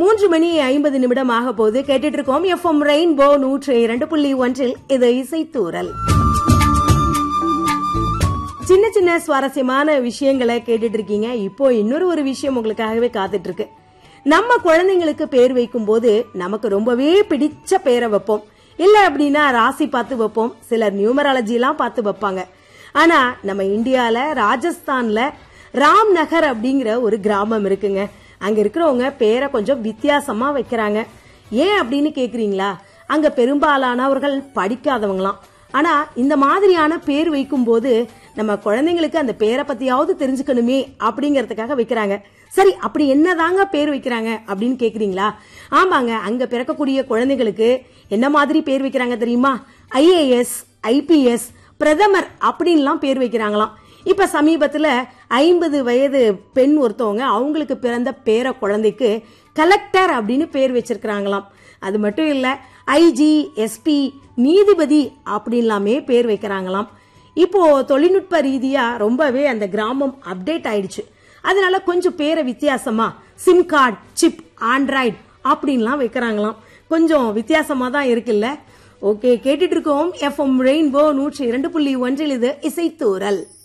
மூன்று மணி ஐம்பது நிமிடம் ஆக போது கேட்டுட்டு இருக்கோம் எஃப்எம் ரெயின்போ நூற்று இரண்டு புள்ளி ஒன்றில் இது இசைத்தூரல் சின்ன சின்ன சுவாரஸ்யமான விஷயங்களை கேட்டுட்டு இருக்கீங்க இப்போ இன்னொரு ஒரு விஷயம் உங்களுக்காகவே காத்துட்டு இருக்கு நம்ம குழந்தைங்களுக்கு பேர் வைக்கும் போது நமக்கு ரொம்பவே பிடிச்ச பேரை வைப்போம் இல்ல அப்படின்னா ராசி பார்த்து வைப்போம் சிலர் நியூமராலஜி எல்லாம் பார்த்து வைப்பாங்க ஆனா நம்ம இந்தியால ராஜஸ்தான்ல ராம் நகர் அப்படிங்கிற ஒரு கிராமம் இருக்குங்க அங்க இருக்கிறவங்க பேரை கொஞ்சம் வித்தியாசமா வைக்கிறாங்க ஏன் அப்படின்னு கேக்குறீங்களா அங்க பெரும்பாலானவர்கள் படிக்காதவங்களாம் ஆனா இந்த மாதிரியான பேர் வைக்கும் போது நம்ம குழந்தைங்களுக்கு அந்த பேரை பத்தியாவது தெரிஞ்சுக்கணுமே அப்படிங்கறதுக்காக வைக்கிறாங்க சரி அப்படி என்னதாங்க பேர் வைக்கிறாங்க அப்படின்னு கேக்குறீங்களா ஆமாங்க அங்க பிறக்கக்கூடிய குழந்தைங்களுக்கு என்ன மாதிரி பேர் வைக்கிறாங்க தெரியுமா ஐஏஎஸ் ஐபிஎஸ் பிரதமர் அப்படின்லாம் பேர் வைக்கிறாங்களாம் இப்ப சமீபத்துல ஐம்பது வயது பெண் ஒருத்தவங்க அவங்களுக்கு பிறந்த பேர குழந்தைக்கு கலெக்டர் அப்படின்னு பேர் வச்சிருக்கிறாங்களாம் அது மட்டும் இல்ல ஐஜி எஸ்பி நீதிபதி அப்படின்லாமே பேர் வைக்கிறாங்களாம் இப்போ தொழில்நுட்ப ரீதியா ரொம்பவே அந்த கிராமம் அப்டேட் ஆயிடுச்சு அதனால கொஞ்சம் பேரை வித்தியாசமா சிம் கார்டு சிப் ஆண்ட்ராய்டு அப்படின்லாம் வைக்கிறாங்களாம் கொஞ்சம் வித்தியாசமா தான் இருக்குல்ல ஓகே கேட்டுட்டு இருக்கோம் எஃப்எம் ரெயின்போ நூற்றி இரண்டு புள்ளி ஒன்றில் இது இசைத்தூரல்